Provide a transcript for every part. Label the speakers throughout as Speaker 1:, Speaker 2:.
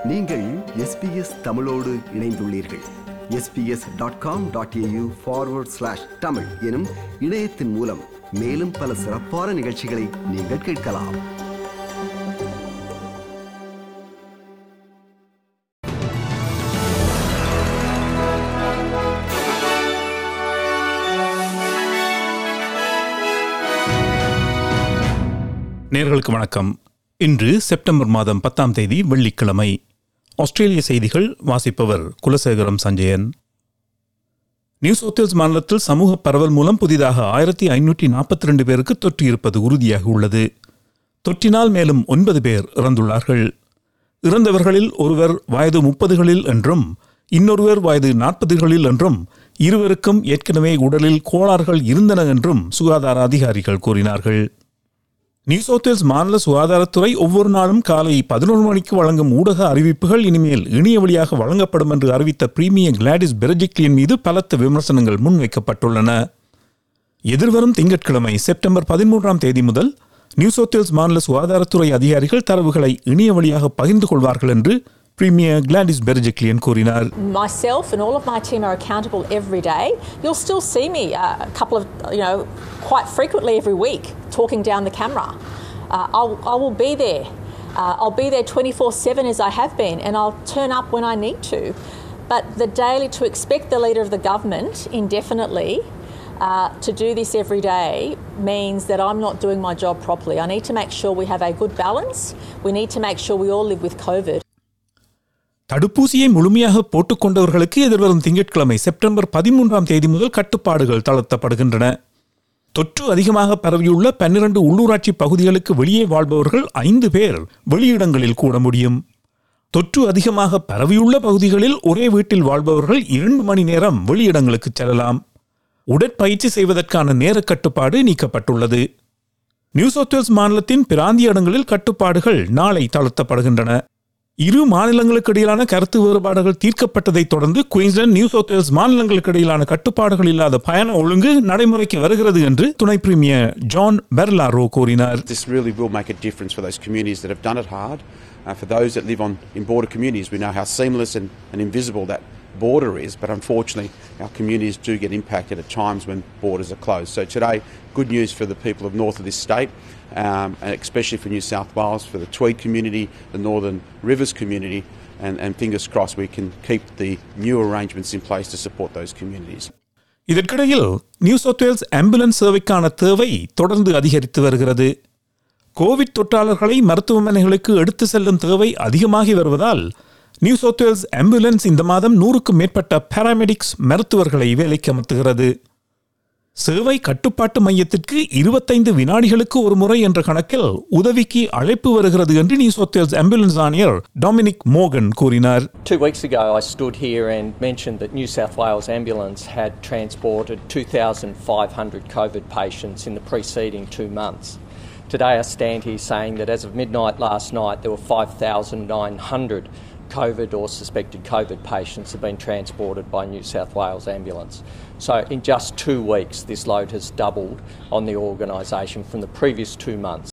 Speaker 1: நீங்கள் எஸ்பிஎஸ் தமிழோடு இணைந்துள்ளீர்கள் SBS dot com dot AU forward slash Tamil எனும் இணையத்தின் மூலம் மேலும் பல சிறப்பான நிகழ்ச்சிகளை நீங்கள் கேட்கலாம்
Speaker 2: நேர்களுக்கு வணக்கம் இன்று செப்டம்பர் மாதம் பத்தாம் தேதி வெள்ளிக்கிழமை ஆஸ்திரேலிய செய்திகள் வாசிப்பவர் Kulasekaram Sanjayan New South Wales மாநிலத்தில் சமூக பரவல் மூலம் புதிதாக ஆயிரத்தி ஐநூற்றி நாற்பத்தி ரெண்டு பேருக்கு தொற்று இருப்பது உறுதியாக உள்ளது தொற்றினால் மேலும் ஒன்பது பேர் இறந்துள்ளார்கள் இறந்தவர்களில் ஒருவர் வயது முப்பதுகளில் என்றும் இன்னொருவர் வயது நாற்பதுகளில் என்றும் இருவருக்கும் ஏற்கனவே உடலில் கோளாறுகள் இருந்தன என்றும் சுகாதார அதிகாரிகள் கூறினார்கள் நியூ சவுத் வேல்ஸ் மாநில சுகாதாரத்துறை ஒவ்வொரு நாளும் காலை பதினொரு மணிக்கு வழங்கும் ஊடக அறிவிப்புகள் இனிமேல் இணைய வழியாக வழங்கப்படும் என்று அறிவித்த பிரீமியர் கிளாடிஸ் பெரஜிக்லியன் மீது பலத்த விமர்சனங்கள் முன்வைக்கப்பட்டுள்ளன எதிர்வரும் திங்கட்கிழமை செப்டம்பர் பதிமூன்றாம் தேதி முதல் நியூ சவுத் வேல்ஸ் மாநில சுகாதாரத்துறை அதிகாரிகள் தரவுகளை இணைய வழியாக பகிர்ந்து கொள்வார்கள் என்று பிரீமியர் கிளாடிஸ் பெரஜிக்லியன் கூறினார்
Speaker 3: myself and all of my team are accountable every day. You'll still see me uh, a couple of, you know, quite frequently every week talking down the camera. Uh, I'll, I will be there. Uh, I'll be there 24 7 as I have been, and I'll turn up when I need to. But the daily, to expect the leader of the government indefinitely uh, to do this every day means that I'm not doing my job properly. I need to make sure we have a good balance. We need to make sure we all live with COVID.
Speaker 2: தடுப்பூசியை முழுமையாக போட்டுக்கொண்டவர்களுக்கு எதிர்வரும் திங்கட்கிழமை September பதிமூன்றாம் தேதி முதல் கட்டுப்பாடுகள் தளர்த்தப்படுகின்றன தொற்று அதிகமாக பரவியுள்ள பன்னிரண்டு உள்ளூராட்சி பகுதிகளுக்கு வெளியே வாழ்பவர்கள் ஐந்து பேர் வெளியிடங்களில் கூட முடியும் தொற்று அதிகமாக பரவியுள்ள பகுதிகளில் ஒரே வீட்டில் வாழ்பவர்கள் இரண்டு மணி நேரம் வெளியிடங்களுக்கு செல்லலாம் உடற்பயிற்சி செய்வதற்கான நேர கட்டுப்பாடு நீக்கப்பட்டுள்ளது நியூ சவுத் வேல்ஸ் மாநிலத்தின் பிராந்திய இடங்களில் கட்டுப்பாடுகள் நாளை தளர்த்தப்படுகின்றன இரு மாநிலங்களுக்கு இடையிலான கருத்து வேறுபாடுகள் தீர்க்கப்பட்டதைத் தொடர்ந்து குயின்ஸ்லாந்து நியூ சவுத் வேல்ஸ் மாநிலங்களுக்கு இடையிலான கட்டுப்பாடுகள் இல்லாத பயண ஒழுங்கு நடைமுறைக்கு வருகிறது என்று துணை பிரீமியர் ஜான் பெர்லாரோ கூறினார்
Speaker 4: This really will make a difference for those communities that have done it hard. Uh, for those that live on in border communities, we know how seamless and, and invisible that border is, but unfortunately, our communities do get impacted at times when borders are closed. So today, good news for the people of north of this state, um, and especially for New South Wales, for the Tweed community, the Northern Rivers community, and, and fingers crossed we can keep the new arrangements in place to support those communities.
Speaker 2: இதற்கிடையில் New South Wales ambulance சேவைக்கான தேவை தொடர்ந்து அதிகரித்து வருகிறது Covid தொற்றாளர்களை மருத்துவமனைகளுக்கு எடுத்து செல்லும் தேவை அதிகமாகி வருவதால் நியூ சவுத் வேல்ஸ் ஆம்புலன்ஸ் இந்த மாதம் நூறுக்கும் மேற்பட்ட பாராமெடிக்ஸ் மருத்துவர்களை வேலைக்கு அமர்த்துகிறது சேவை கட்டுப்பாட்டு மையத்திற்கு இருபத்தைந்து வினாடிகளுக்கு ஒரு முறை என்ற கணக்கில் உதவிக்கு அழைப்பு வருகிறது என்று நியூ சவுத் வேல்ஸ் ஆம்புலன்ஸ் ஆணையர் டாமினிக் மோகன் கூறினார்
Speaker 5: Two weeks ago, I stood here and mentioned that New South Wales Ambulance had transported 2,500 COVID patients in the preceding two months. Today, I stand here saying that as of midnight last night, there were 5,900 COVID or suspected COVID patients have been transported by New South Wales Ambulance. So, in just two weeks, this load has doubled on the organisation from the previous two months.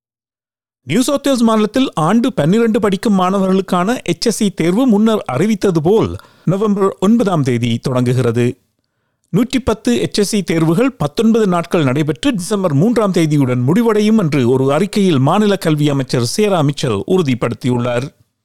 Speaker 2: New South Wales மாநிலத்தில் ஆண்டு பன்னிரண்டு படிக்கும் மாணவர்களுக்கான HSC தேர்வு முன்னர் அறிவித்தது போல் November ஒன்பதாம் தேதி தொடங்குகிறது நூற்றி பத்து HSC தேர்வுகள் பத்தொன்பது நாட்கள் நடைபெற்று டிசம்பர் மூன்றாம் தேதியுடன் முடிவடையும் என்று ஒரு அறிக்கையில் மாநில கல்வி அமைச்சர் சேரா மிச்சல் உறுதிப்படுத்தியுள்ளார்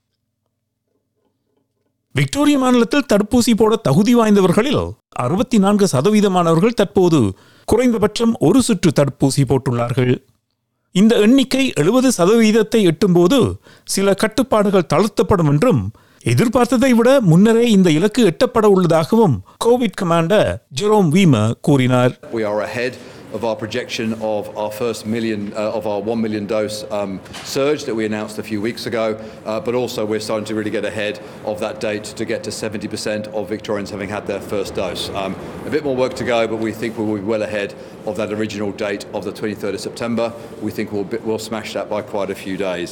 Speaker 2: விக்டோரியா மாநிலத்தில் தடுப்பூசி போட தகுதி வாய்ந்தவர்களில் அறுபத்தி நான்கு சதவீதமானவர்கள் தற்போது குறைந்தபட்சம் ஒரு சுற்று தடுப்பூசி போட்டுள்ளார்கள் இந்த எண்ணிக்கை எழுபது சதவீதத்தை எட்டும்போது சில கட்டுப்பாடுகள் தளர்த்தப்படும் என்றும் எதிர்பார்த்ததை விட முன்னரே இந்த இலக்கு எட்டப்பட உள்ளதாகவும் கோவிட் கமாண்டர் ஜெரோம் வீம கூறினார்
Speaker 6: We are ahead of our projection of our first million, uh, of our 1 million dose um, surge that we announced a few weeks ago, uh, but also we're starting to really get ahead of that date to get to 70% of Victorians having had their first dose. Um, a bit more work to go, but we think we will be well ahead of that original date of the 23rd of September. We think we'll, be- we'll smash that by quite a few days.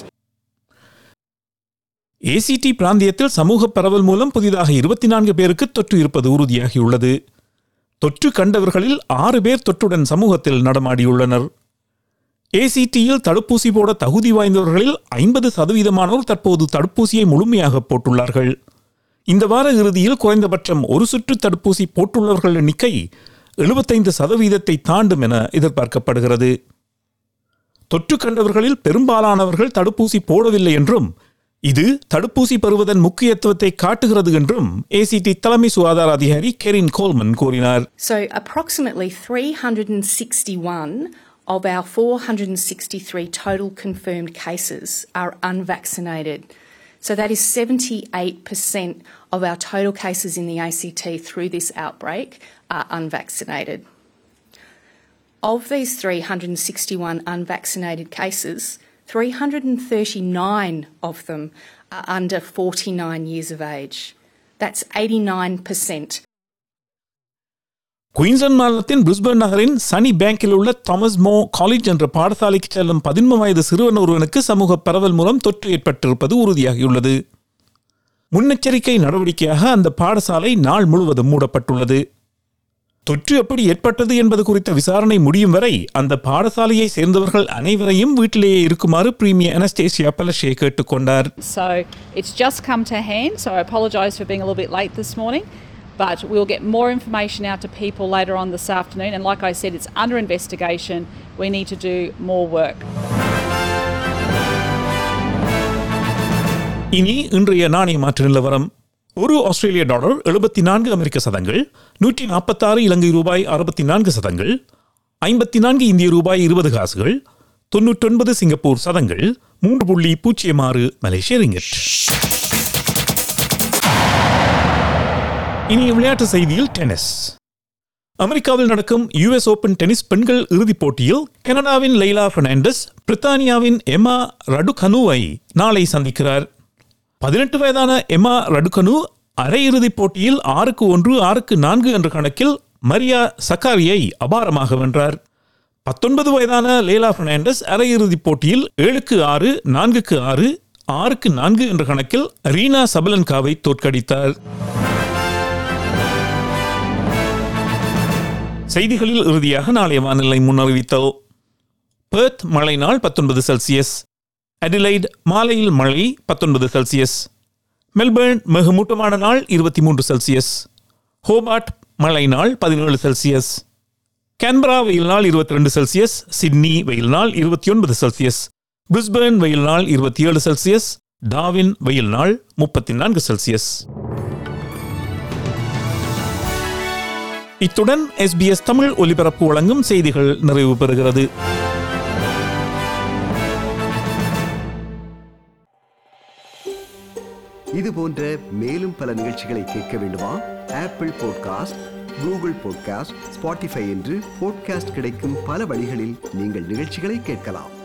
Speaker 2: ACT பிராந்தியத்தில் சமூக பரவல் மூலம் புதிதாக இருபத்தி நான்கு பேருக்கு தொற்று இருப்பது உறுதியாகியுள்ளது தொற்று கண்டவர்களில் ஆறு பேர் தொற்றுடன் சமூகத்தில் நடமாடியுள்ளனர் ஏசிடியில் தடுப்பூசி போட தகுதி வாய்ந்தவர்களில் ஐம்பது சதவீதமானோர் தற்போது தடுப்பூசியை முழுமையாக போட்டுள்ளார்கள் இந்த வார இறுதியில் குறைந்தபட்சம் ஒரு சுற்று தடுப்பூசி போட்டுள்ளவர்கள் எண்ணிக்கை எழுபத்தைந்து சதவீதத்தை தாண்டும் என எதிர்பார்க்கப்படுகிறது தொற்று கண்டவர்களில் பெரும்பாலானவர்கள் தடுப்பூசி போடவில்லை என்றும் இது தடுப்பூசி பெறுவதன் முக்கியத்துவத்தை காட்டுகிறது என்றும் ஏசிடி தலைமை சுகாதார அதிகாரி கெரின் கோல்மன் கூறினார்
Speaker 7: So, approximately 361 of our 463 total confirmed cases are unvaccinated. So, that is 78% of our total cases in the ACT through this outbreak are unvaccinated. Of these 361 unvaccinated cases, 339 of them are under 49 years of age. That's 89%.
Speaker 2: Queensland மாநிலத்தின் Brisbane நகரின் சனி பேங்கில் உள்ள Thomas மோ college என்ற பாடசாலைக்கு செல்லும் பதின்ம வயது சிறுவன் ஒருவனுக்கு சமூக பரவல் மூலம் தொற்று ஏற்பட்டிருப்பது உறுதியாகியுள்ளது முன்னெச்சரிக்கை நடவடிக்கையாக அந்த பாடசாலை நாள் முழுவதும் மூடப்பட்டுள்ளது தொற்று எப்படி ஏற்பட்டது என்பது குறித்த விசாரணை முடியும் வரை அந்த பாடசாலையை சேர்ந்தவர்கள் அனைவரையும் வீட்டிலேயே இருக்குமாறு பிரீமியர் அனஸ்டேசியா பலஷே கேட்டுக்கொண்டார்
Speaker 8: So it's just come to hand, so I apologise for being a little bit late this morning. But we'll get more information out to people later on this afternoon. And like I said, it's under investigation. We need to do more work.
Speaker 2: இனி இன்றைய நாணய மாற்று நிலவரம் ஒரு ஆஸ்திரேலிய dollar எழுபத்தி நான்கு அமெரிக்க சதங்கள் நூற்றி நாற்பத்தாறு இலங்கை ரூபாய் அறுபத்தி நான்கு சதங்கள் ஐம்பத்தி நான்கு இந்திய ரூபாய் இருபது காசுகள் தொன்னூற்றொன்பது சிங்கப்பூர் சதங்கள் மூன்று புள்ளி பூஜ்ஜியம் ஆறு மலேசிய ரிங்கெட் இனி விளையாட்டு செய்தியில் டென்னிஸ் அமெரிக்காவில் நடக்கும் யுஎஸ் ஓபன் டென்னிஸ் பெண்கள் இறுதிப் போட்டியில் கனடாவின் லைலா பெர்னாண்டஸ் பிரித்தானியாவின் எமா ரடுகனுவை நாளை சந்திக்கிறார் பதினெட்டு வயதான எமா ரடுகனு அரையிறுதிப் போட்டியில் ஆறுக்கு ஒன்று ஆறுக்கு நான்கு என்ற கணக்கில் மரியா சக்காரியை அபாரமாக வென்றார் பத்தொன்பது வயதான லேலா பெர்னாண்டஸ் அரையிறுதிப் போட்டியில் ஏழுக்கு ஆறு நான்குக்கு ஆறு ஆறுக்கு நான்கு என்ற கணக்கில் ரீனா சபலன்காவை தோற்கடித்தார் செய்திகளில் இறுதியாக நாளைய வானிலை முன்னறிவித்தல் பெர்த் மழை நாள் பத்தொன்பது செல்சியஸ் அடிலைட் மாலையில் மழை பத்தொன்பது செல்சியஸ் மெல்பர்ன் மிகமூட்டமான நாள் இருபத்தி மூன்று செல்சியஸ் ஹோபார்ட் மழை நாள் பதினேழு செல்சியஸ் கேன்பரா வெயில் நாள் இருபத்தி ரெண்டு செல்சியஸ் சிட்னி வெயில் நாள் இருபத்தி ஒன்பது செல்சியஸ் பிரிஸ்பர்ன் வெயில் நாள் இருபத்தி ஏழு செல்சியஸ் டாவின் வெயில் நாள் முப்பத்தி நான்கு செல்சியஸ் இத்துடன் எஸ்பிஎஸ் தமிழ் ஒலிபரப்பு வழங்கும் செய்திகள் நிறைவு பெறுகிறது
Speaker 1: இது போன்ற மேலும் பல நிகழ்ச்சிகளை கேட்க வேண்டுமா Apple podcast Google podcast Spotify என்று பாட்காஸ்ட் கிடைக்கும் பல வழிகளில் நீங்கள் நிகழ்ச்சிகளை கேட்கலாம்